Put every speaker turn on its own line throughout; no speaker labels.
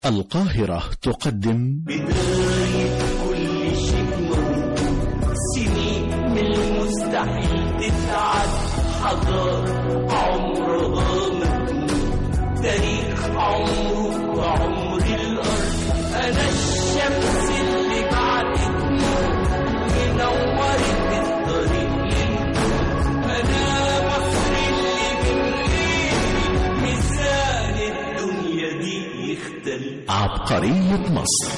القاهرة تقدم
بداية كل شيء موجود سنين من المستحيل تتعد حضارة عمرها مجنون تاريخ عمره وعمر الأرض أنا الشمس اللي بعدت نور منورت الطريق للنور أنا مصر اللي من غيري ميزان الدنيا دي يختلف
عبقرية مصر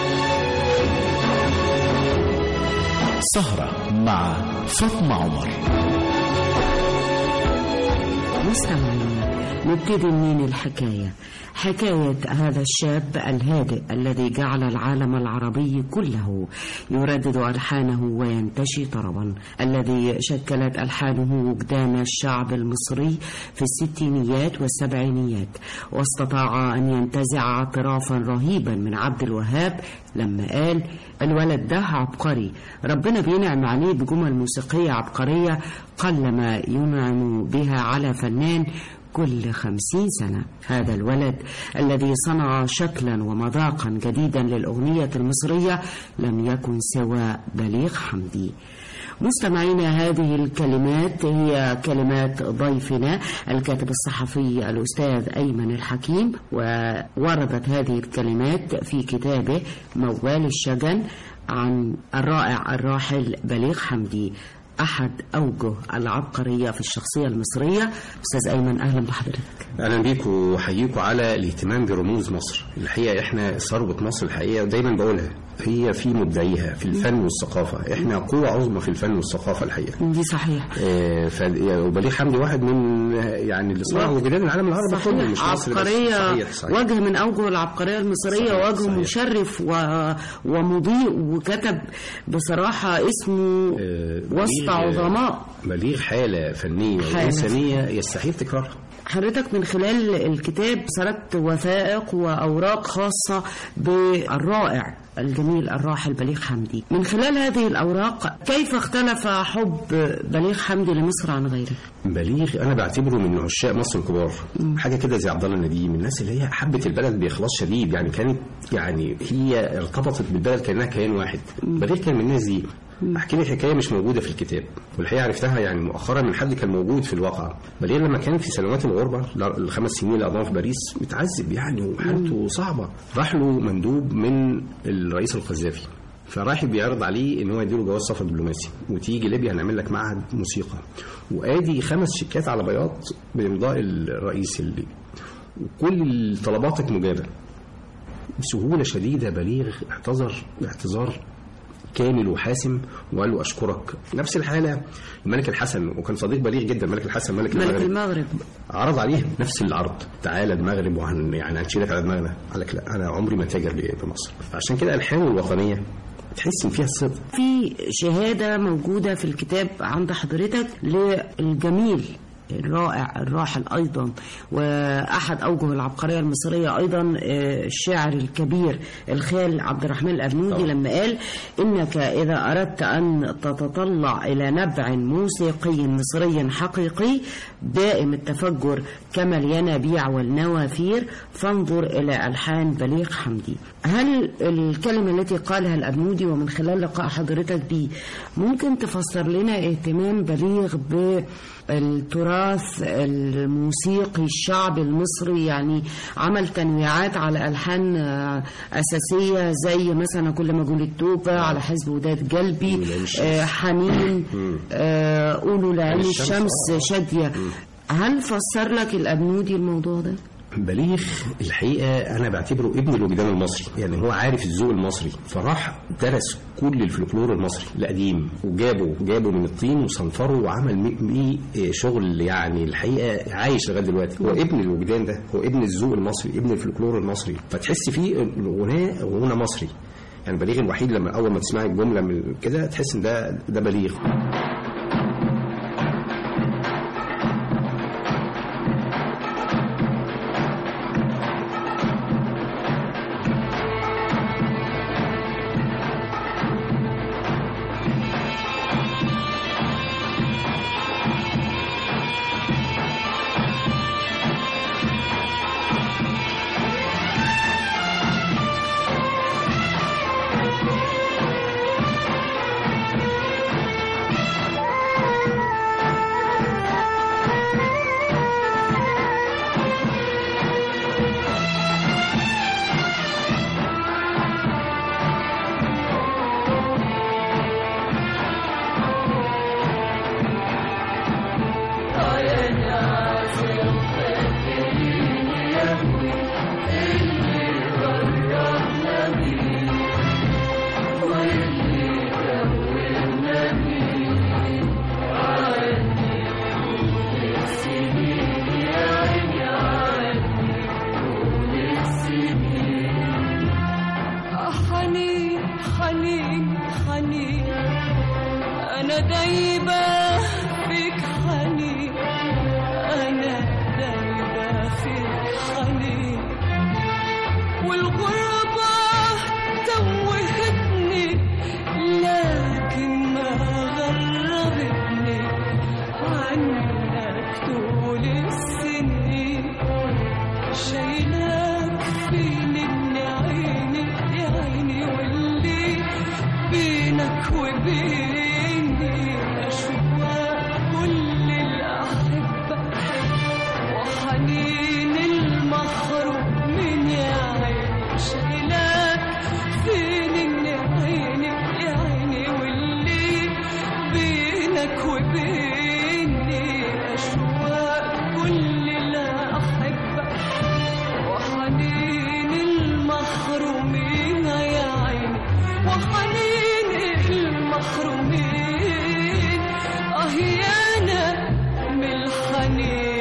سهرة مع فاطمة عمر
مستمعين نبتدي منين الحكاية حكاية هذا الشاب الهادئ الذي جعل العالم العربي كله يردد ألحانه وينتشي طربا الذي شكلت ألحانه وجدان الشعب المصري في الستينيات والسبعينيات واستطاع أن ينتزع اعترافا رهيبا من عبد الوهاب لما قال الولد ده عبقري ربنا بينعم عليه بجمل موسيقية عبقرية قلما ينعم بها على فنان كل خمسين سنة هذا الولد الذي صنع شكلا ومذاقا جديدا للأغنية المصرية لم يكن سوى بليغ حمدي مستمعينا هذه الكلمات هي كلمات ضيفنا الكاتب الصحفي الأستاذ أيمن الحكيم ووردت هذه الكلمات في كتابه موال الشجن عن الرائع الراحل بليغ حمدي أحد أوجه العبقرية في الشخصية المصرية أستاذ أيمن أهلا بحضرتك
اهلا بيكم واحييكم على الاهتمام برموز مصر الحقيقه احنا ثروه مصر الحقيقه دايما بقولها هي في مبدعيها في الفن والثقافه احنا قوه عظمى في الفن والثقافه الحقيقه
دي صحيح
آه، ف وبليغ حمدي واحد من يعني اللي صنعوا وجدان العالم العربي كله مش
صحيح
مصر بس.
عبقرية
صحيح صحيح.
وجه من أوجه العبقرية المصرية
صحيح،
وجه
صحيح.
مشرف و... ومضيء وكتب بصراحة اسمه
آه،
وسط
بليغ-
عظماء
بليغ حاله فنيه
حالة.
وانسانيه يستحيل تكرارها
حضرتك من خلال الكتاب سردت وثائق وأوراق خاصة بالرائع الجميل الراحل بليغ حمدي من خلال هذه الأوراق كيف اختلف حب بليغ حمدي لمصر عن غيره
بليغ انا بعتبره من عشاق مصر الكبار حاجه كده زي عبد الله النديم الناس اللي هي حبت البلد باخلاص شديد يعني كانت يعني هي ارتبطت بالبلد كانها كيان واحد بليغ كان من الناس دي احكي لك حكايه مش موجوده في الكتاب والحقيقه عرفتها يعني مؤخرا من حد كان موجود في الواقع بليغ لما كان في سنوات الغربه الخمس سنين اللي قضاها في باريس متعذب يعني وحالته صعبه راح له مندوب من الرئيس القذافي فراح بيعرض عليه ان هو يديله جواز سفر دبلوماسي وتيجي ليبيا هنعمل لك معهد موسيقى وادي خمس شيكات على بياض بامضاء الرئيس الليبي وكل طلباتك مجابه بسهوله شديده بليغ اعتذر اعتذار كامل وحاسم وقال له اشكرك نفس الحاله الملك الحسن وكان صديق بليغ جدا الملك الحسن ملك,
ملك
المغرب
المغرب
عرض عليه نفس العرض تعالى المغرب وهن يعني هنشيلك على دماغنا قال لك لا انا عمري ما تاجر بمصر فعشان كده الحان الوطنيه تحس ان فيها الصدق
في شهادة موجودة في الكتاب عند حضرتك للجميل الرائع الراحل أيضا وأحد أوجه العبقرية المصرية أيضا آه، الشاعر الكبير الخال عبد الرحمن الأبنودي
طبعا.
لما قال إنك إذا أردت أن تتطلع إلى نبع موسيقي مصري حقيقي دائم التفجر كما الينابيع والنوافير فانظر إلى ألحان بليغ حمدي هل الكلمة التي قالها الأبنودي ومن خلال لقاء حضرتك بيه ممكن تفسر لنا اهتمام بليغ بالتراث الموسيقي الشعبي المصري يعني عمل تنويعات على ألحان آه، أساسية زي مثلا كل ما أقول التوبة على حزب وداد قلبي
ولعين الشمس.
آه، حنين آه، قولوا لعين
الشمس،
الشمس
آه.
شادية هل فسر لك الأبنودي الموضوع ده؟
بليغ الحقيقه انا بعتبره ابن الوجدان المصري يعني هو عارف الذوق المصري فراح درس كل الفلكلور المصري القديم وجابه جابه من الطين وصنفره وعمل مي مي شغل يعني الحقيقه عايش لغايه دلوقتي هو ابن الوجدان ده هو ابن الذوق المصري ابن الفلكلور المصري فتحس فيه الغناء غنى مصري يعني بليغ الوحيد لما اول ما تسمعي الجمله من كده تحس ان ده ده بليغ
حنين حنين أنا دايبة فيك حنين أنا دايبة فيك حنين والغربة توهتني لكن ما غربتني عنك طول السنين شايلاك فين ابن عيني يا عيني واللي بينك وبيني أشواق كل الأحبة وحنين المخروم من يا عيني شايلاك فين ابن عيني يا عيني واللي بينك وبيني أشواق كل الأحبة وحنين المحرومين يا عيني وحنين المحرومين أهيانا من الحنين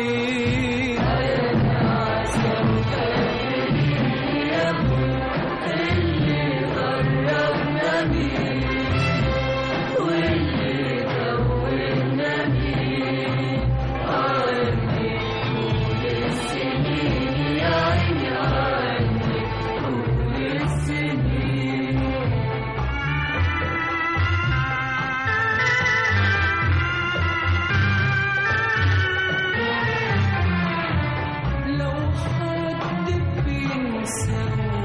لو حد بينسى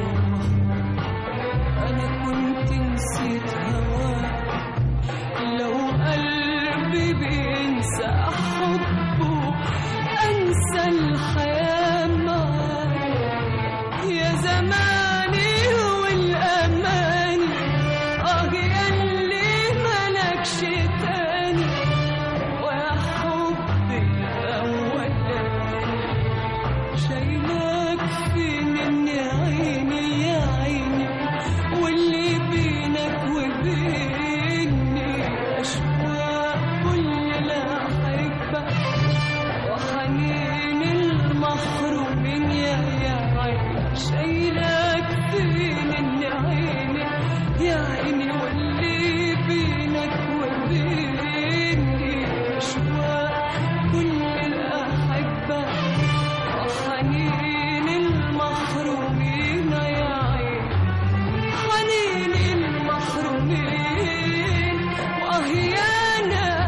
أنا كنت نسيت هواك لو قلبي بينسى حبه أنسى الحياة معاك يا زماني والأماني آه ياللي ملكش تاني ويا حبي الأولاني شايلاك فين يا عيني يا عيني واللي بينك وبيني أشواق كل الأحبة وحنين المحرومين يا يا عيني شايلاك فين يا عيني يا عيني واللي بينك وبيني أشواق كل الأحبة وحنين المحرومين يا عين حنين المحرومين وأهيانا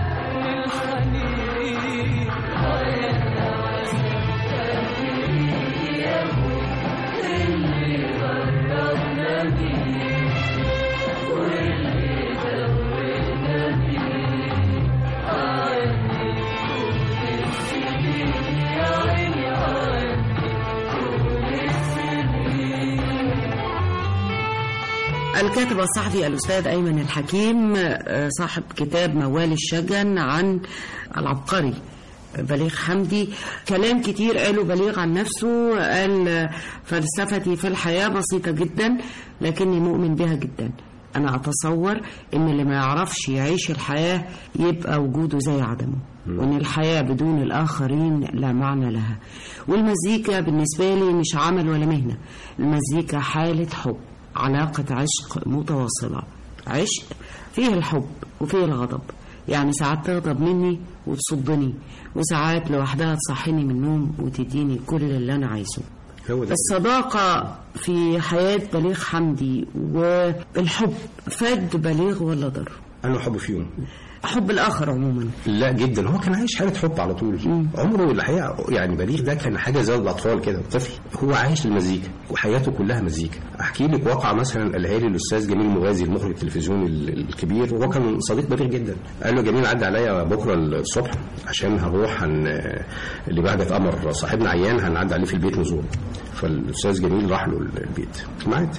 للحنين
الكاتب الصحفي الأستاذ أيمن الحكيم آه، صاحب كتاب موال الشجن عن العبقري بليغ حمدي كلام كتير قاله بليغ عن نفسه قال آه، فلسفتي في الحياة بسيطة جدا لكني مؤمن بها جدا أنا أتصور إن اللي ما يعرفش يعيش الحياة يبقى وجوده زي عدمه وإن الحياة بدون الآخرين لا معنى لها والمزيكا بالنسبة لي مش عمل ولا مهنة المزيكا حالة حب علاقة عشق متواصلة عشق فيه الحب وفيه الغضب يعني ساعات تغضب مني وتصدني وساعات لوحدها تصحيني من النوم وتديني كل اللي أنا عايزه
هو ده
الصداقة في حياة بليغ حمدي والحب فاد بليغ ولا ضر
انا حب فيهم
حب الآخر عموما
لا جدا هو كان عايش حاله حب على طول عمره الحقيقه يعني بليغ ده كان حاجه زي الاطفال كده طفل هو عايش المزيكا وحياته كلها مزيكا احكي لك واقعه مثلا قالها لي الاستاذ جميل مغازي المخرج التلفزيوني ال- الكبير وهو كان صديق بليغ جدا قال له جميل عدى عليا بكره الصبح عشان هنروح هن اللي بعد قمر صاحبنا عيان هنعدي عليه في البيت نزوره فالاستاذ جميل راح له البيت ميعاد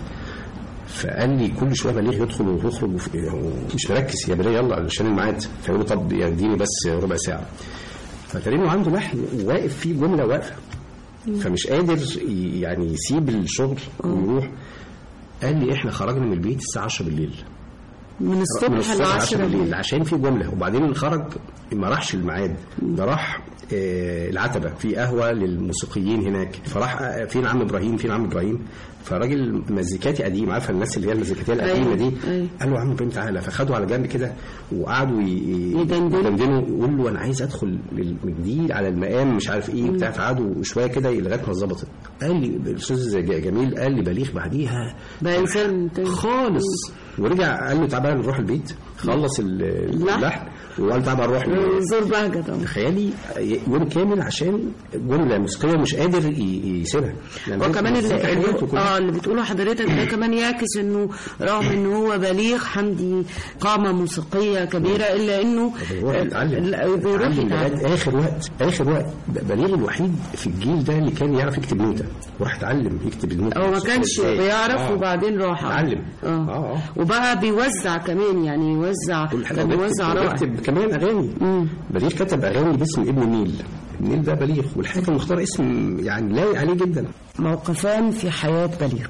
فقال لي كل شويه بليغ يدخل ويخرج وف- ومش مركز يا بليغ يلا علشان الميعاد فيقول له طب اديني بس ربع ساعه فتقريبا عنده لحن واقف فيه جمله واقفه فمش قادر ي- يعني يسيب الشغل ويروح قال لي احنا خرجنا من البيت الساعه 10 بالليل
من
من
الصبح
الصبح
للعشرة
بالليل عشان في جمله وبعدين خرج ما راحش الميعاد ده راح آه، العتبه في قهوه للموسيقيين هناك فراح آه، فين عم ابراهيم فين عم ابراهيم فراجل مزيكاتي قديم عارفه الناس اللي هي المزيكاتيه القديمه
أيوة،
دي
أيوة.
قال له يا عم ابراهيم تعالى فخدوا على جنب كده وقعدوا ي- ي-
يدندنوا.
يدندنوا يقول له انا عايز ادخل من جديد على المقام مش عارف ايه بتاع فقعدوا شويه كده لغايه ما ظبطت قال لي الاستاذ ج- جميل قال لي بليغ بعديها
بقى انسان تاني.
خالص ورجع قال له تعالى بقى نروح البيت خلص ال-
اللحن.
اللحن وقال تعالى بقى نروح
زور بهجة طبعا
تخيلي يوم كامل عشان جمله موسيقيه مش قادر ي- يسيبها يعني
وكمان
دي-
اللي,
دي حياته
اللي,
كلها.
اه اللي بتقوله حضرتك ده كمان يعكس انه رغم انه هو بليغ حمدي قامة موسيقية كبيرة الا انه
بيروح يتعلم
لا، بيروح
يتعلم
يتعلم
لغايه اخر وقت اخر وقت ب- بليغ الوحيد في الجيل ده اللي كان يعرف يكتب نوته وراح اتعلم يكتب النوته
هو ما
الموسيقية
كانش
إزاي.
بيعرف
آه.
وبعدين راح
اتعلم
اه
اه اه
وبقى بيوزع كمان يعني يوزع
كل حاجه
كان بيوزع رائع
بيكتب كمان اغاني بليغ كتب اغاني باسم ابن النيل النيل ده بليغ والحاجه مختار اسم يعني لايق عليه جدا
موقفان في حياة بليغ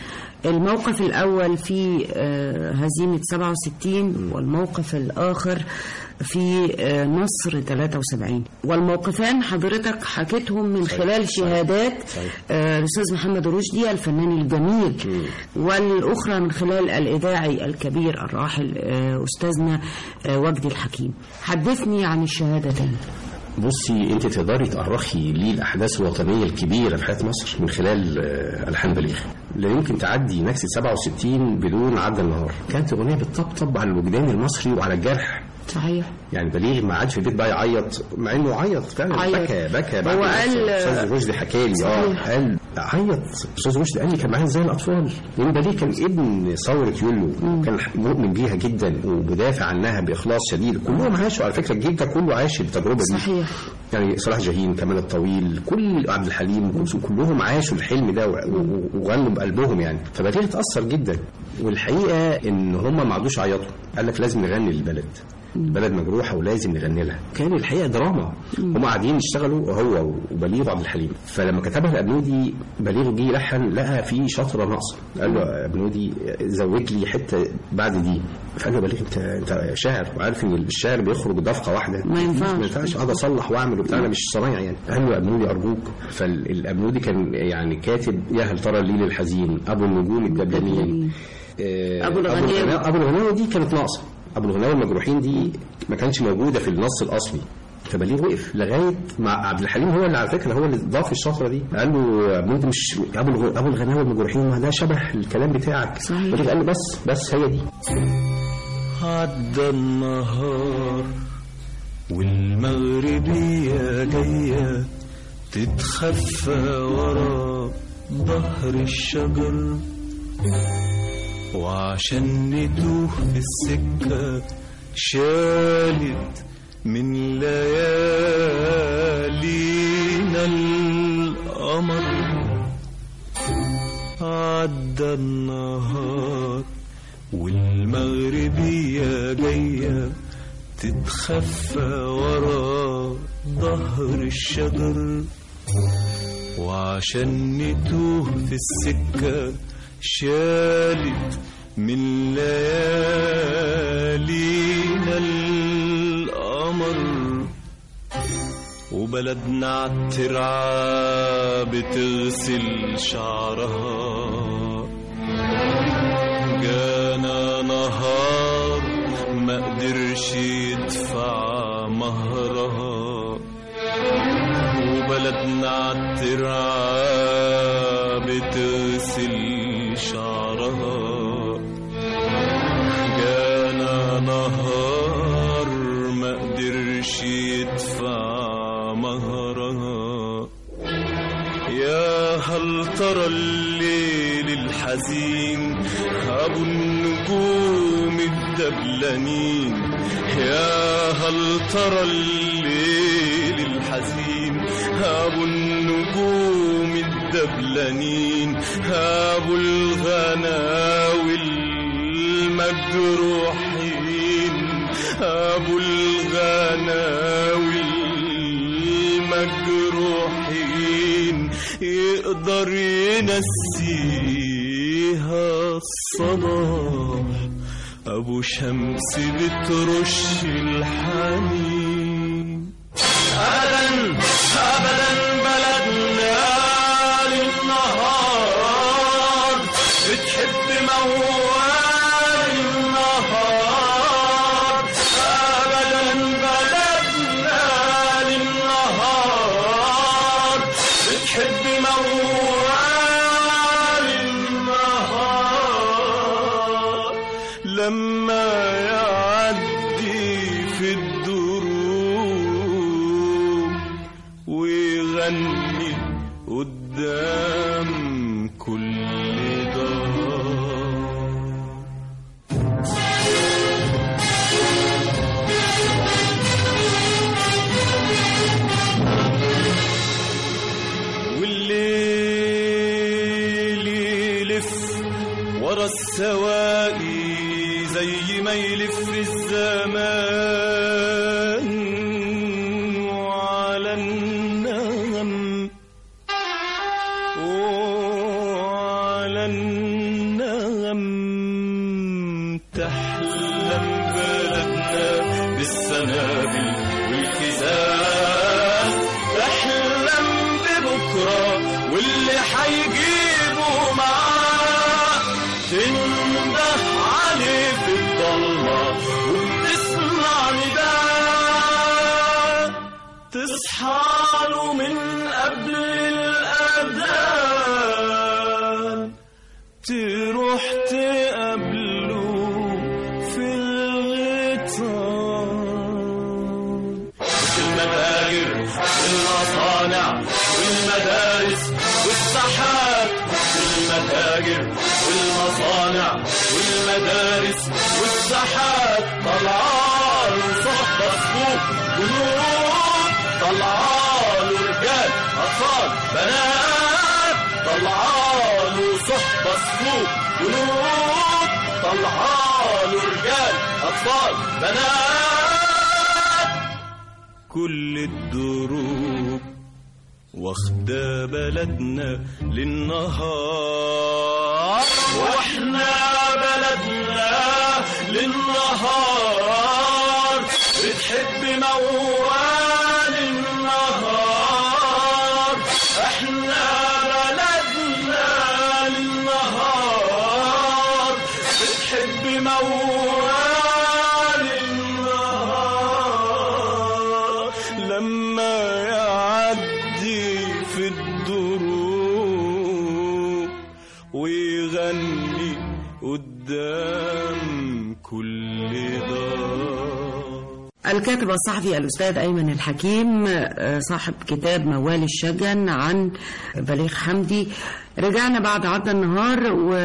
الموقف الأول في آه، هزيمة 67 والموقف الآخر في آه، نصر 73 والموقفان حضرتك حكيتهم من خلال شهادات
صحيح.
آه، الأستاذ محمد رشدي الفنان الجميل والأخرى من خلال الإذاعي الكبير الراحل آه، أستاذنا آه، وجدي الحكيم حدثني عن الشهادتين
بصي انت تقدري تأرخي ليه الاحداث الوطنيه الكبيره في حياه مصر من خلال آه، الحان بليغ لا يمكن تعدي نكسه 67 بدون عدى النهار كانت اغنيه بتطبطب على الوجدان المصري وعلى الجرح
صحيح
يعني بليغ ما قعدش في البيت بقى يعيط مع انه عيط فعلا
عيط.
بكى بكى
هو
بعد ما
قال-
استاذ رشدي حكى لي اه
صحيح.
قال عيط استاذ رشدي قال لي كان معايا زي الاطفال لان بليغ كان ابن ثوره يوليو وكان مؤمن بيها جدا ومدافع عنها باخلاص شديد كلهم عاشوا على فكره الجيل ده كله عاش التجربه دي
صحيح.
يعني صلاح جاهين كمال الطويل كل عبد الحليم أم كلثوم كلهم عاشوا الحلم ده و- و- وغنوا بقلبهم يعني فبليغ اتاثر جدا والحقيقه ان هم ما عادوش عيطوا قال لك لازم نغني للبلد البلد مجروحه ولازم نغني لها كان الحقيقه دراما هم قاعدين يشتغلوا هو وبليغ وعبد الحليم فلما كتبها الابنودي بليغ جه يلحن لقى في شطره ناقصه قال له يا ابنودي زود لي حته بعد دي فقال له بليغ انت انت شاعر وعارف ان الشعر بيخرج دفقه واحده
ما ينفعش.
ما ينفعش اقعد اصلح واعمل وبتاع انا مش صنايعي يعني قال له يا ابنودي ارجوك فالابنودي كان يعني كاتب يا هل ترى الليل الحزين ابو النجوم الدبلانيين آه،
أبو الغناوي.
الغناوي- ابو الغناوي دي كانت ناقصه ابو الغناوي المجروحين دي ما كانش موجوده في النص الاصلي فبليغ وقف لغايه مع عبد الحليم هو اللي على فكره هو اللي ضاف الشطره دي قال له يا ابني انت مش ابو الغ- ابو الغناوي المجروحين ما ده شبه الكلام بتاعك
صحيح.
بليغ قال له بس بس هي دي
عدى النهار والمغربية جاية تتخفى ورا ظهر الشجر وعشان نتوه في السكة شالت من ليالينا القمر عدى النهار والمغربية جاية تتخفى ورا ظهر الشجر وعشان نتوه في السكة شالت من ليالينا القمر وبلدنا عالترعة بتغسل شعرها جانا نهار ما قدرش يدفع مهرها وبلدنا عالترعة بتغسل شعرها جانا نهار ما قدرش يدفع مهرها يا هل ترى الليل الحزين أبو النجوم الدبلانين يا هل ترى الليل الحزين أبو النجوم الدبلانين أبو الغناوي المجروحين أبو الغناوي المجروحين يقدر ينسيها الصباح أبو شمس بترش الحنين أبدا أبدا بلدنا للنهار موال النهار أبدا بلدنا للنهار بتحب موال النهار لما يعدي في الدروب ويغني قدام كل دار والليل يلف ورا السواقي زي ما يلف الزمان وعلى النغم وعلى النغم تحلم بلدنا بالسنابل والكزان تحلم ببكرة واللي حيجيبه معاه تنده عليه في الضلمة وبتسمع نداء تصحى له من قبل الأذان تروح تقابله في الغيطان المتاجر والمصانع والمدارس والساحات المتاجر والمصانع والمدارس والساحات طلعان صحبة صفوف جنود طلعان رجال أطفال بنات طلعان صحبة صفوف جنود طلعان رجال أطفال بنات كل الدروب واخدة بلدنا للنهار واحنا بلدنا للنهار بتحب موال النهار احنا بلدنا للنهار بتحب موال النهار لما يعدي في الدروب ويغني قدام كل دار
الكاتب الصحفي الأستاذ أيمن الحكيم آه، صاحب كتاب موال الشجن عن بليغ حمدي رجعنا بعد عدى النهار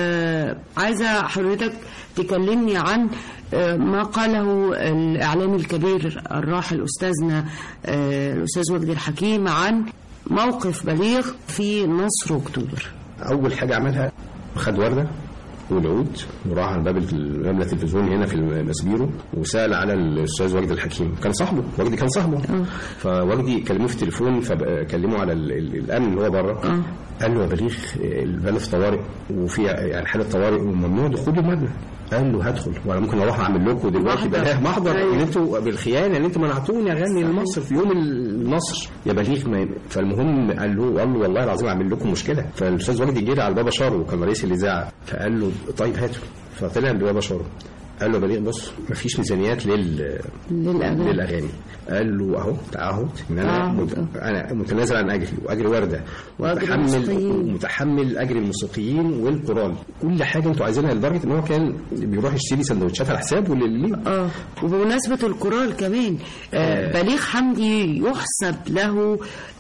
وعايزة حضرتك تكلمني عن آه، ما قاله الإعلامي الكبير الراحل أستاذنا آه، الأستاذ وجدي الحكيم عن موقف بليغ في نصر أكتوبر
اول حاجه عملها خد ورده والعود وراح على باب المبنى التلفزيوني هنا في المسبيرو وسال على الاستاذ وجدي الحكيم كان صاحبه وجدي كان صاحبه فوجدي كلموه في التليفون فكلموه على ال- ال- الامن اللي هو بره قال له يا بليغ البلد في طوارئ وفي يعني حاله طوارئ وممنوع دخول المبنى قال له هدخل وانا ممكن اروح اعمل لكم دلوقتي
محضر.
بلاها محضر
أيوة.
ان انتوا بالخيانه ان انتوا منعتوني اغني لمصر في يوم النصر يا بليغ ما فالمهم قال له قال له والله العظيم اعمل لكم مشكله فالاستاذ وجدي جري على بابا شارو وكان رئيس الاذاعه فقال له طيب هاتوا فطلع بابا شارو قال له يا بليغ بص مفيش ميزانيات لل
للأغاني.
للاغاني قال له اهو تعهد ان انا
تعهد،
مت...
آه.
انا متنازل عن اجري واجري ورده
وأجر
متحمل
الموسيقيين.
متحمل اجر الموسيقيين والقران كل حاجه انتوا عايزينها لدرجه ان هو كان بيروح يشتري سندوتشات على حسابه للي
اه وبمناسبة الكورال كمان آه بليغ حمدي يحسب له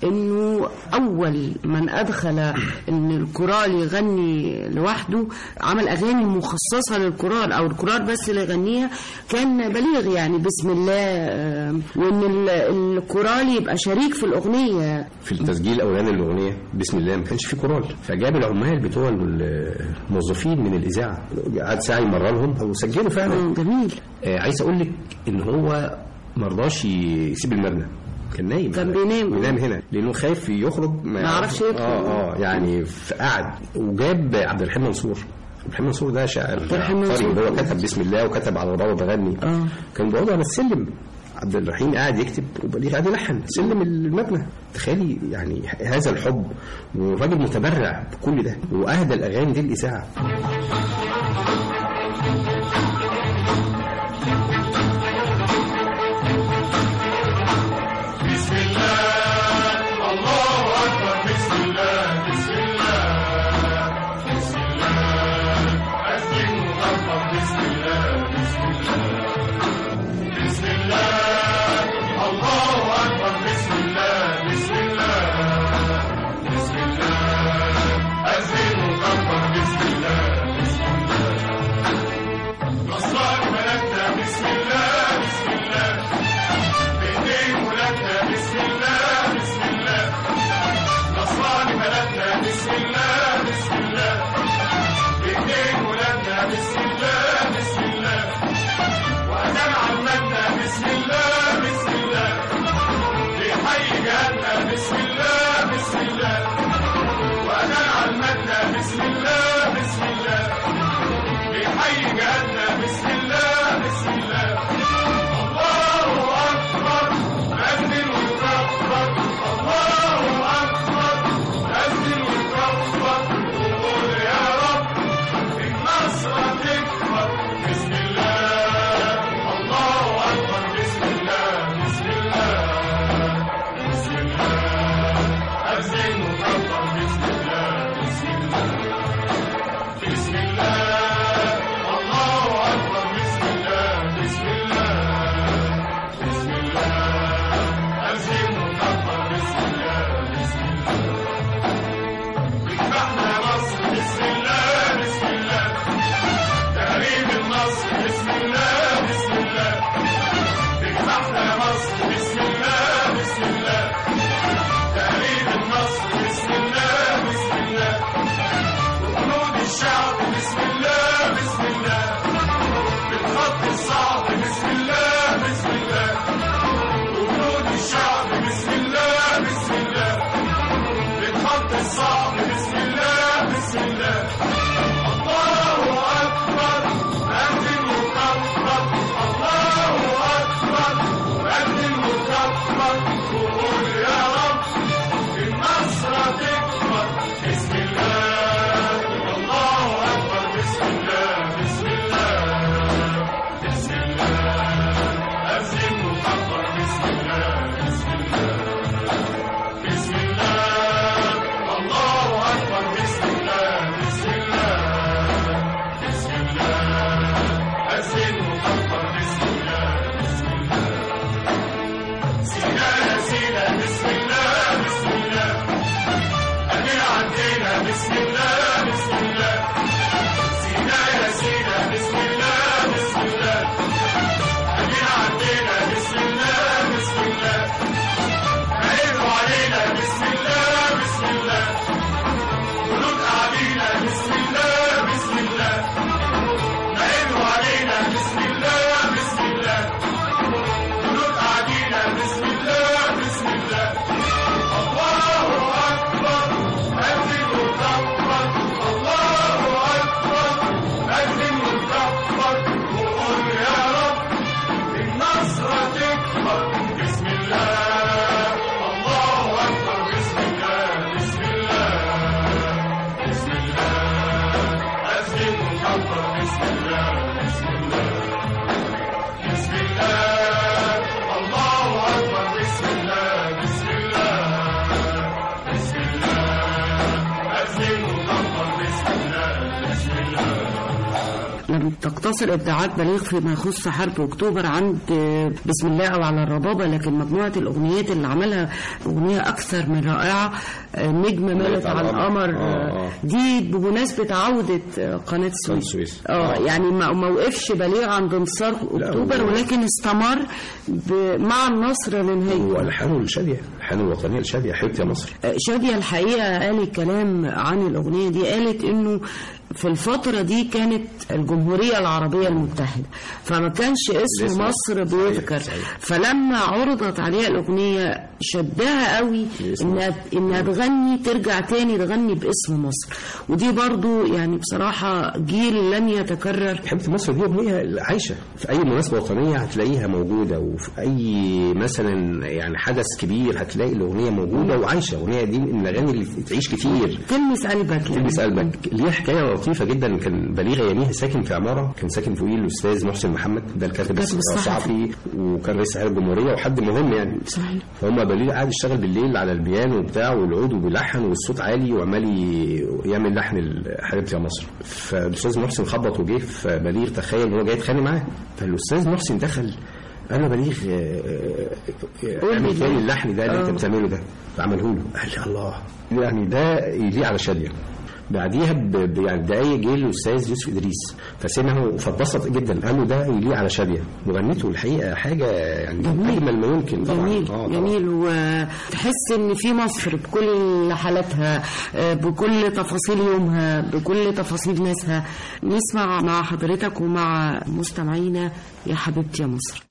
انه اول من ادخل ان الكورال يغني لوحده عمل اغاني مخصصة للكورال او الكورال بس اللي يغنيها كان بليغ يعني بسم الله آه وان ال- الكورال يبقى شريك في الاغنية
في التسجيل الاولاني للاغنيه بسم الله ما كانش في كورال فجاب العمال بتوع الموظفين من الاذاعه قعد ساعه يمرنهم وسجلوا فعلا
آه جميل
آه عايز اقول لك ان هو ما رضاش يسيب المبنى كان نايم
كان بينام.
بينام هنا لانه خايف يخرج
ما يعرفش يدخل.
اه اه يعني قعد وجاب عبد الرحيم منصور عبد الرحيم منصور ده شاعر
الرحيم
عبقري
منصور.
هو كتب بسم الله وكتب على الرابط بغني
آه.
كان بيقعدوا على السلم عبد الرحيم قاعد يكتب وبليغ قاعد يلحن سلم المبنى تخيلي يعني هذا الحب والراجل متبرع بكل ده واهدى الاغاني دي الاذاعه
لم تقتصر ابداعات بليغ فيما يخص حرب اكتوبر عند آه، بسم الله او على الربابه لكن مجموعه الاغنيات اللي عملها اغنيه اكثر من رائعه آه، نجم مالت على القمر
آه،
آه،
آه.
دي بمناسبه عوده آه، قناه السويس
السويس.
اه
آه.
يعني ما ما وقفش بليغ عند انتصار اكتوبر
هو-
ولكن استمر ب- مع النصر للنهايه
والحانه الشاديه الحانه الوطنيه الشاديه حبيبتي يا مصر
شادية الحقيقة قالت كلام عن الأغنية دي قالت إنه في الفترة دي كانت الجمهورية العربية المتحدة فما كانش اسم
الاسم.
مصر
صحيح،
بيذكر
صحيح.
فلما عرضت عليها الأغنية شدها قوي
الاسم.
إنها إنها تغني ترجع تاني تغني باسم مصر ودي برضو يعني بصراحة جيل لن يتكرر
حبيبتي مصر دي اغنيه عايشه في اي مناسبه وطنيه هتلاقيها موجوده وفي اي مثلا يعني حدث كبير هتلاقي الاغنيه موجوده وعايشه الاغنيه دي من الاغاني اللي تعيش كتير
تلمس قلبك يعني.
تلبس قلبك ليه حكايه لطيفه جدا كان بليغ يميه ساكن في عماره كان ساكن فوقيه الاستاذ محسن محمد ده الكاتب
الكاتب الصحفي.
الصحفي وكان رئيس هيئه الجمهوريه وحد مهم يعني
صحيح
فهم بليغ قاعد يشتغل بالليل على البيانو وبتاع والعود وبيلحن والصوت عالي وعمال ي- يعمل لحن ال- حبيبتي يا مصر فالاستاذ محسن خبط وجه فبليغ تخيل ان هو جاي يتخانق معاه فالاستاذ محسن دخل قال له بليغ آه، آه،
قول لي
اعمل تاني
ليه؟
اللحن ده اللي انت
آه.
بتعمله ده فعمله له قال لي الله يعني ده يليق على شاديه بعديها ب- ب- يعني دقايق جه الاستاذ يوسف ادريس فسمعه فاتبسط جدا قال له ده يليق على شاديه وغنته الحقيقه حاجه يعني
جميل.
اجمل ما يمكن طبعا
جميل
آه طبعاً.
جميل وتحس ان في مصر بكل حالاتها آه، بكل تفاصيل يومها بكل تفاصيل ناسها نسمع مع حضرتك ومع مستمعينا يا حبيبتي يا مصر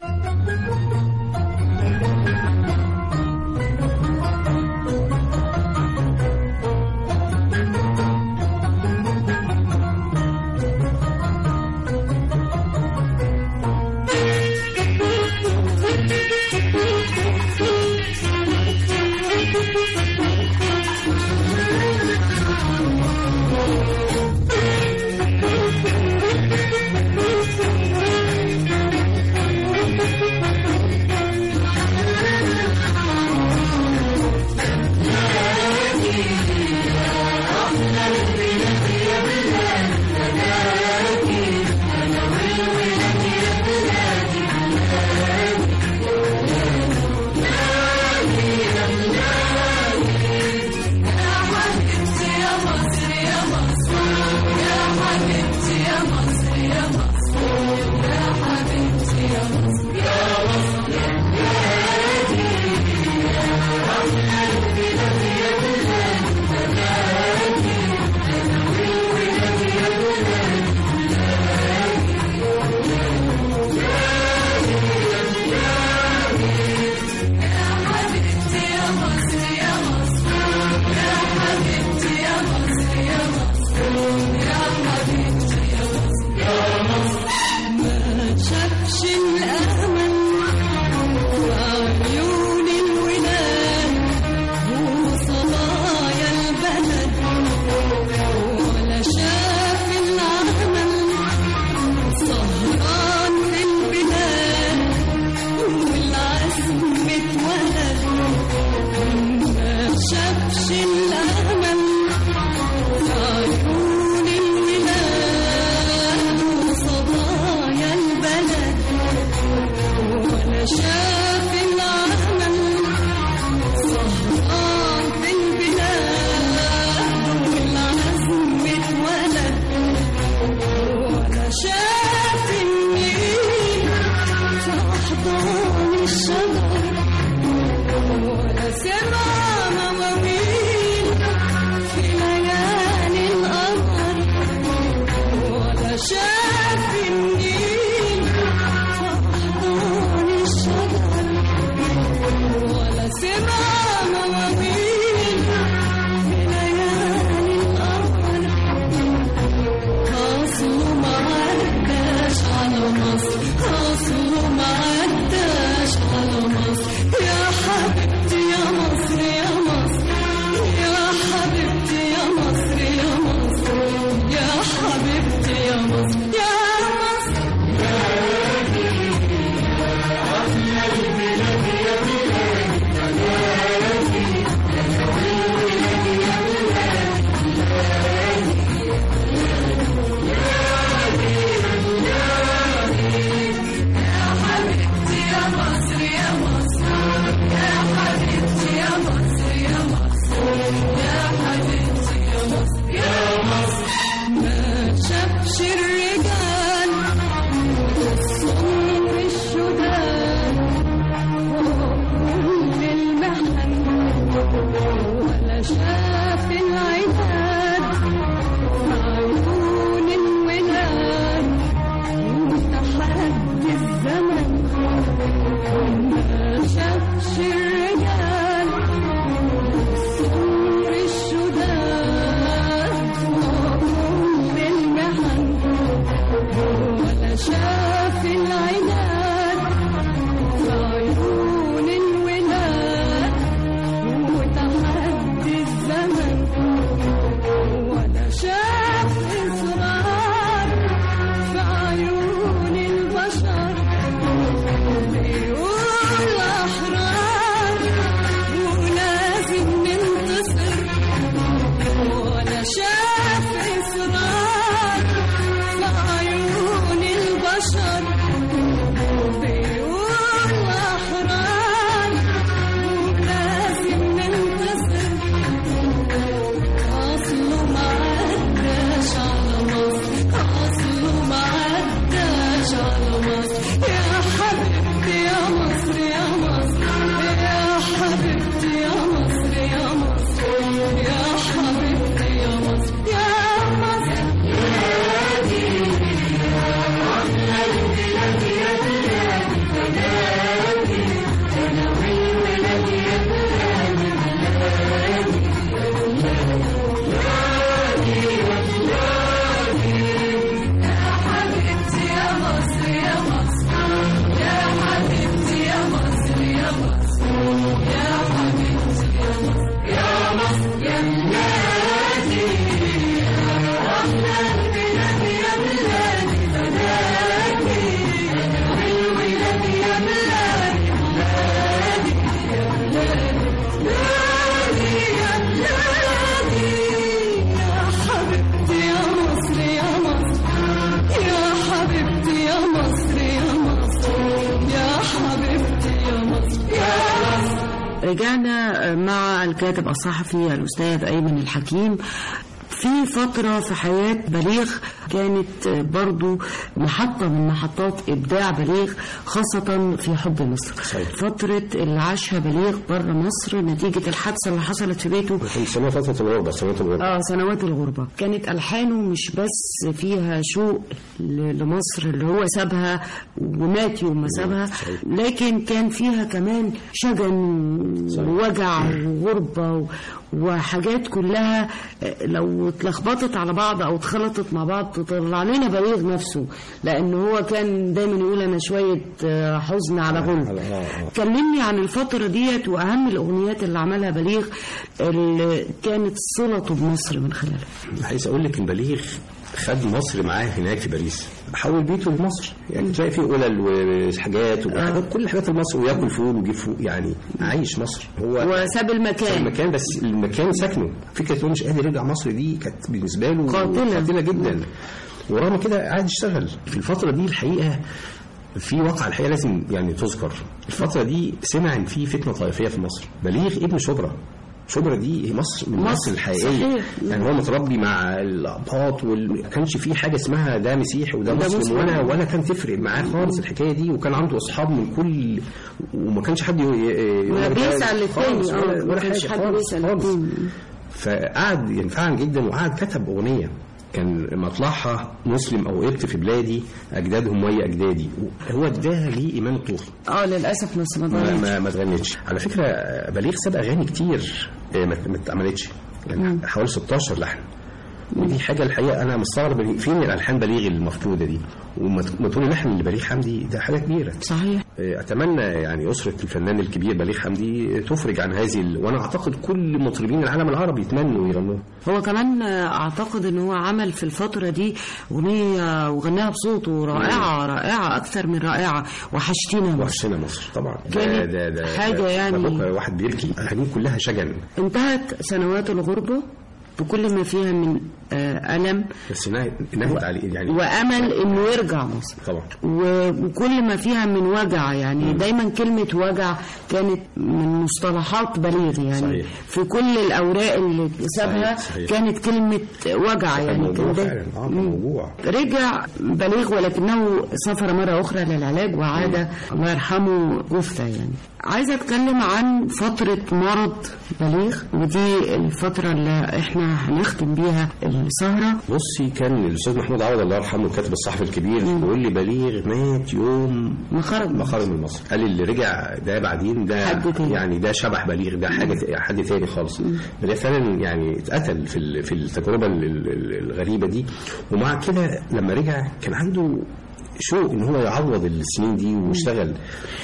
شافش الأمل وعيون الولاد وصبايا البلد ولا شاف العمل سهران في البلاد والعزم اتولد ما شافش الأمل عيون الولاد وصبايا البلد ولا شاف العمل سهران في البلاد والعزم اتولد ولا شاف النيل في أحضان الشجر ولا سمع مواويل في ليالي القمر ولا شاف النيل في أحضان الشجر ولا سمع مواويل في ليالي القمر أصله ما عداش على مصر أصله ما عداش على مصر يا حبيبتي يا مصر يا مصر يا حبيبتي يا مصر يا مصر يا حبيبتي يا مصر يا
رجعنا مع الكاتب الصحفي الأستاذ أيمن الحكيم في فترة في حياة بليغ كانت برضو محطة من محطات إبداع بليغ خاصة في حب مصر
صحيح.
فترة اللي عاشها بليغ بره مصر نتيجة الحادثة اللي حصلت في بيته
كان سنة فترة الغربة سنوات الغربة
اه سنوات الغربة كانت ألحانه مش بس فيها شوق ل- لمصر اللي هو سابها ومات يوم ما سابها لكن كان فيها كمان شجن ووجع وغربة و- وحاجات كلها آه، لو اتلخبطت على بعض أو اتخلطت مع بعض تطلع لنا بليغ نفسه لأن هو كان دايما يقول أنا شوية آه، حزن على غلب
على- آه، آه.
كلمني عن الفترة ديت وأهم الأغنيات اللي عملها بليغ اللي كانت صلته بمصر من خلالها
عايز اقول لك ان بليغ خد مصر معاه هناك في باريس حول بيته لمصر يعني تلاقي فيه قلل وحاجات وحاجات كل الحاجات المصر وياكل فول ويجيب فول يعني عايش مصر هو
وساب المكان
المكان بس المكان سكنه فكره انه مش قادر يرجع مصر دي كانت بالنسبه له
قاتلة.
قاتله جدا ورغم كده قاعد يشتغل في الفتره دي الحقيقه في واقع الحقيقه لازم يعني تذكر الفتره دي سمع ان في فتنه طائفيه في مصر بليغ ابن شبرا شبرا دي مصر من
مصر،
مصر الحقيقيه
صحيح.
يعني هو متربي مع الاباط وما كانش في حاجه اسمها ده مسيحي وده
ده
مسلم
مسلم.
ولا ولا كان تفرق معاه خالص الحكايه دي وكان عنده اصحاب من كل وما كانش حد ي- ي-
ما
يقول لك
بيسأل
ده خالص
التاني
ولا,
اه
ولا
ما كانش
حاجه
حد
خالص,
بيسأل
خالص.
التاني
فقعد ينفعن جدا وقعد كتب اغنيه كان مطلعها مسلم او قبط في بلادي اجدادهم ويا اجدادي هو اداها ليه ايمان الطوخي
اه للأسف نص ما
ما,
ضربش.
ما, ما اتغنتش على فكره بليغ ساب اغاني كتير آه، ما ما اتعملتش يعني حوالي 16 لحن ودي حاجه الحقيقه انا مستغرب فين الالحان بليغ المفقوده دي وما ت- ما تقولي لحن لبليغ حمدي ده حاجه كبيره
صحيح
آه، اتمنى يعني اسره الفنان الكبير بليغ حمدي تفرج عن هذه ال... وانا اعتقد كل مطربين العالم العربي يتمنوا يغنوها
هو كمان آه، اعتقد ان هو عمل في الفترة دي اغنية وغناها بصوته رائعة رائعة اكثر من رائعة وحشتينا مصر
وحشنا مصر طبعا
كانت حاجة يعني-
ده بكره واحد بيبكي اغانيه كلها شجن
انتهت سنوات الغربة بكل ما فيها من آه، ألم
بس نهت نهت عليه يعني
وأمل إنه يرجع مصر
طبعا
و- وكل ما فيها من وجع يعني دايما كلمة وجع كانت من مصطلحات بليغ يعني
صحيح.
في كل الأوراق اللي سابها
صحيح.
كانت كلمة وجع
كان
يعني
موضوع
كان ده-
فعلا اه كان موضوع
رجع بليغ ولكنه سافر مرة أخرى للعلاج وعاد الله يرحمه جثة يعني عايزة أتكلم عن فترة مرض بليغ ودي الفترة اللي احنا هنختم بيها السهرة
بصي كان الاستاذ محمود عوض الله يرحمه الكاتب الصحفي الكبير بيقول لي بليغ مات يوم
ما خرج
ما خرج من مصر قال لي اللي رجع ده بعدين ده
حد تاني.
يعني ده شبح بليغ ده حاجه ت- حد تاني خالص بليغ فعلا يعني اتقتل في ال- في التجربه ال- ال- الغريبه دي ومع كده لما رجع كان عنده شوق ان هو يعوض السنين دي ويشتغل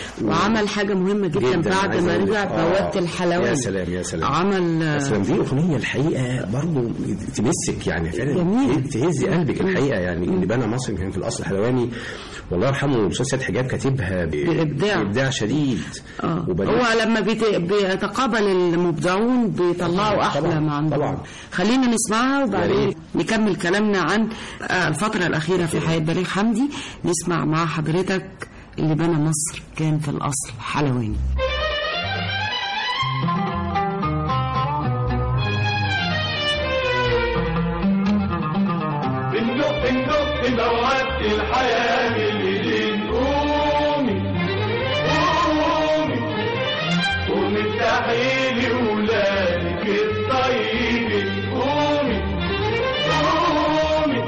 وعمل حاجة مهمة جدا,
جداً،
بعد
عايز
ما
أقول لك.
رجع
آه،
بوابة الحلواني
يا سلام يا سلام
عمل
بس لما دي اغنيه الحقيقه برضه تمسك يعني فعلا
جميل.
تهز قلبك الحقيقه يعني اللي بنى مصر كان في الاصل حلواني والله يرحمه الاستاذ سيد حجاب كاتبها ب-
بإبداع.
بابداع شديد
اه
وبليغ
هو لما بيت... بيتقابل المبدعون بيطلعوا احلى
طبعاً،
ما عندهم
طبعاً.
خلينا نسمعها
يا
وبعدين
ريت.
نكمل كلامنا عن آه، الفترة الأخيرة في حياة بليغ حمدي نسمع مع حضرتك اللي بنى مصر كان في الأصل حلواني
بندق بندق دوات الحياة بالإيدين قومي قومي قومي افتحي لي ولادك الطيبين قومي قومي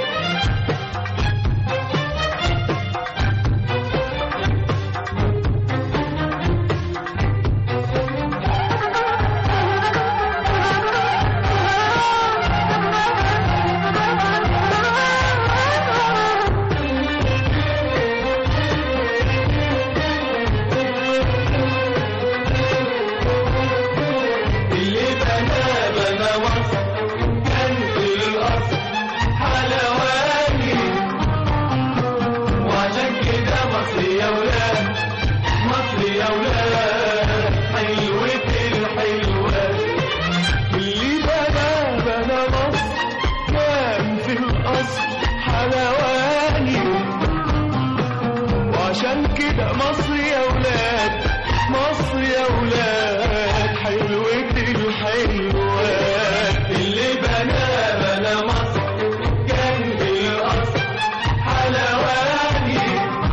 اللي بنى بنى مصر كان في الأصل حلواني وعشان كده مصر يا ولاد مصر يا ولاد حلوة الحلوات اللي بنى بنى مصر كان في الأصل حلواني وعشان كده مصر يا ولاد مصر يا ولاد حلوة الحلوات اللي بنى بنى مصر جنب القصر حلواني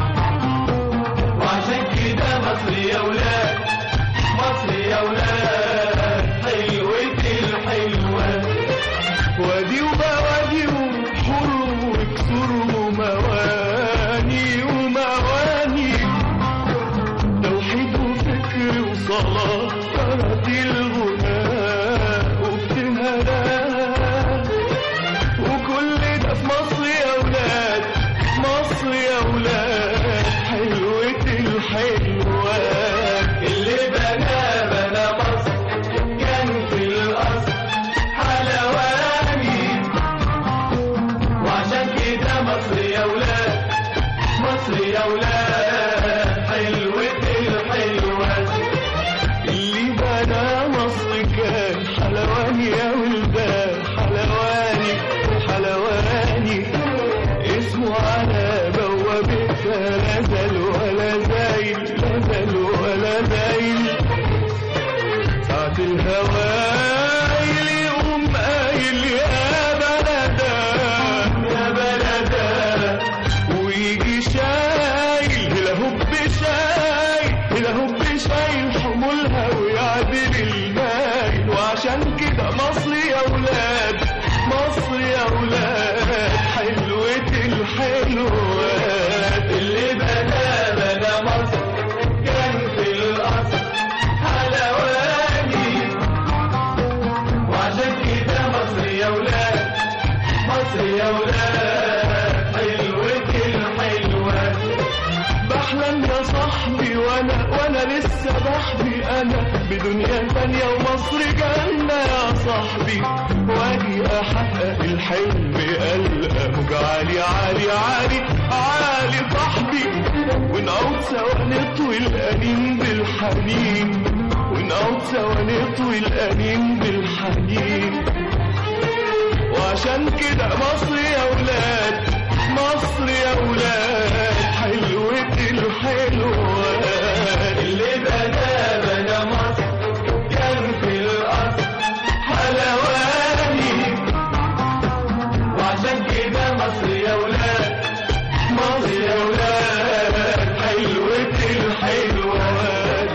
وعشان كده مصر يا ولاد مصر يا ولاد حلوة الحلوات وادي وبوادي وبحور وكسور ومواني ومواني توحيد وفكر وصلاة فرد الغناء وابتهالات وكل ده في مصر يا ولاد مصر يا ولاد حلوة الحلوات اللي بنى بنى مصر كان في الأصل حلواني وعشان كده مصر يا ولاد مصر يا ولاد حلوة الحلوات اللي بنى مصر كان حلواني يا ولدان حلواني حلواني اسمه على بوابتها لا زال ولا زايل لا زال ولا زايل ساعة الهوايل يقوم قايل يا بلدا يا بلدا ويجي شايل هلا هوب شايل هلا هوب شايل حمولها ويعدل المايل وعشان كده مصر يا ولاد مصر يا ولاد حلوة الحلوات اللي بنى بنى مصر كان في الأصل حلواني وعشان كده مصر يا ولاد مصر يا ولاد حلوة الحلوات بحلم يا صاحبي وانا وانا لسه بحبي انا بدنيا تانية ومصر جنة يا صاحبي واجي احقق الحلم القى موج عالي عالي عالي عالي صاحبي ونعود سوا نطوي الانين بالحنين ونعود سوا نطوي الانين بالحنين وعشان كده مصر يا ولاد مصر يا ولاد حلوة الحلوات اللي بنى بنى مصر كان في الأصل حلواني وعشان كده مصر يا ولاد مصر يا ولاد حلوة الحلوات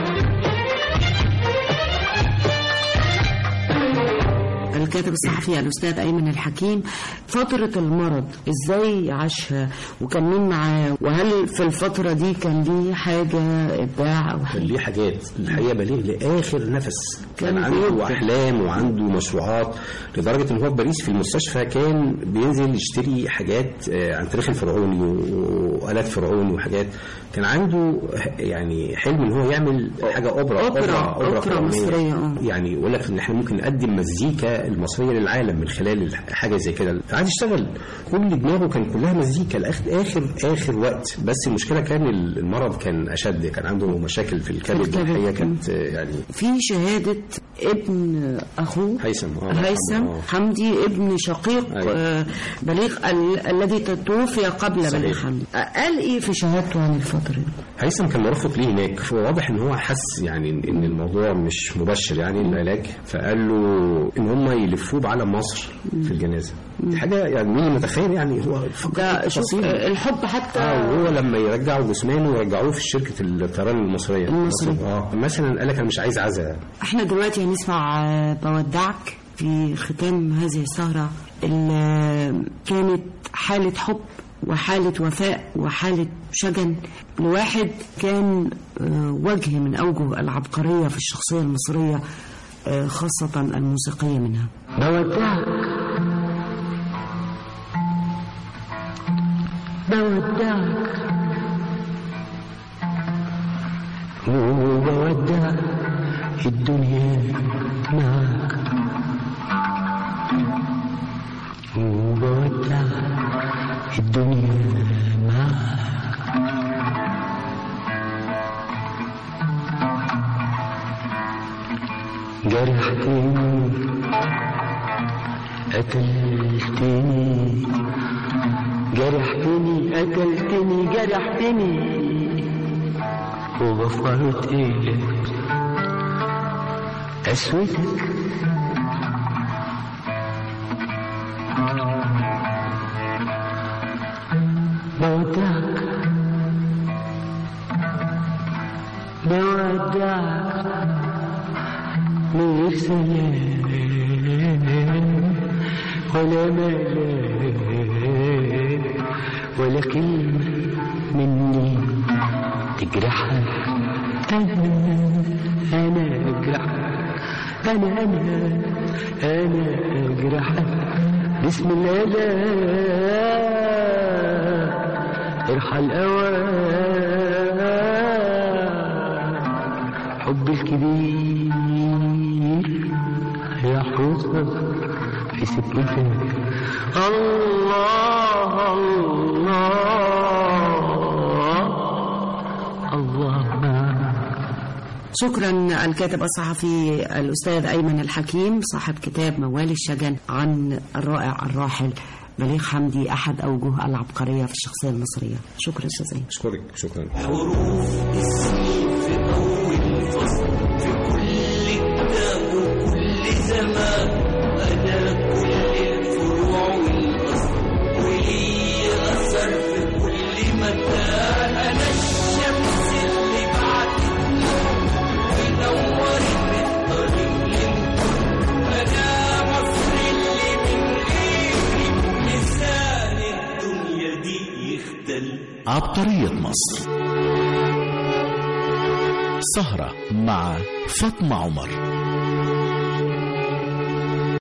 الكاتب الصحفي الأستاذ أيمن الحكيم فترة المرض إزاي عاشها وكان مين معاه وهل في الفترة دي كان ليه حاجة إبداع أو
كان
حاجة
ليه حاجات الحقيقه بليغ لاخر نفس
كان
كان عنده
بيبدع.
احلام وعنده مشروعات لدرجه ان هو في باريس في المستشفى كان بينزل يشتري حاجات آه، عن تاريخ الفرعوني و- والات فرعوني وحاجات كان عنده يعني حلم ان هو يعمل حاجه اوبرا
أوبرا- أوبرا
فرعونية.
مصرية، آه.
يعني يقول لك ان احنا ممكن نقدم مزيكا المصريه للعالم من خلال حاجه زي كده قعد يشتغل كل دماغه كان كلها مزيكا لاخر اخر اخر وقت بس المشكله كان المرض كان اشد كان عنده مشاكل في الكبد
الكبد.
الحقيقه كانت آه، يعني
في شهادة ابن أخوه
هيثم آه،
هيثم
آه.
حمدي ابن شقيق
أيوة.
آه، بليغ ال- الذي توفي قبل
صحيح.
بليغ حمدي آه، قال إيه في شهادته عن الفترة دي؟
هيثم كان مرافق ليه هناك فواضح ان هو حس يعني ان إن الموضوع مش مبشر يعني العلاج فقال له ان هم يلفوه بعلم مصر في الجنازه دي حاجه يعني مين متخيل يعني هو فكر
ده
في
شوف
التفاصيل.
آه، الحب حتى
اه وهو لما يرجعوا جثمانه يرجعوه في شركه الطيران المصريه
المصرية.
اه مثلا قال لك انا مش عايز عزا
احنا دلوقتي هنسمع آه، بودعك في ختام هذه السهرة اللي كانت حالة حب وحالة وفاء وحالة شجن لواحد كان آه، وجه من أوجه العبقرية في الشخصية المصرية آه، خاصة الموسيقية منها بودعك بودعك وبودعك الدنيا معك وبودعك الدنيا معك جرحتني قتلتني جرحتني قتلتني جرحتني
وغفرت إلك قسوتك بودعك بودعك من غير سلام ولا ملام ولا كلمة مني تجرحك أنا أنا أجرحك أنا أنا أنا أجرحك بسم الله لا ارحل أوان حب الكبير يحفظك في سكتك الله الله الله
شكرا الكاتب الصحفي الأستاذ أيمن الحكيم صاحب كتاب موالي الشجن عن الرائع الراحل بليغ حمدي أحد أوجه العبقرية في الشخصية المصرية شكرا أستاذ أيمن.
اشكرك شكرا
حروف اسمي في أول فصل في كل كتاب وكل زمان أنا كل الفروع والأصل ولي أثر في كل مكان أنا الشمس اللي بعتت نور ونورت الطريق للكون أنا مصر اللي من غيري لسان الدنيا دي يختل
عبقرية مصر سهرة مع فاطمة عمر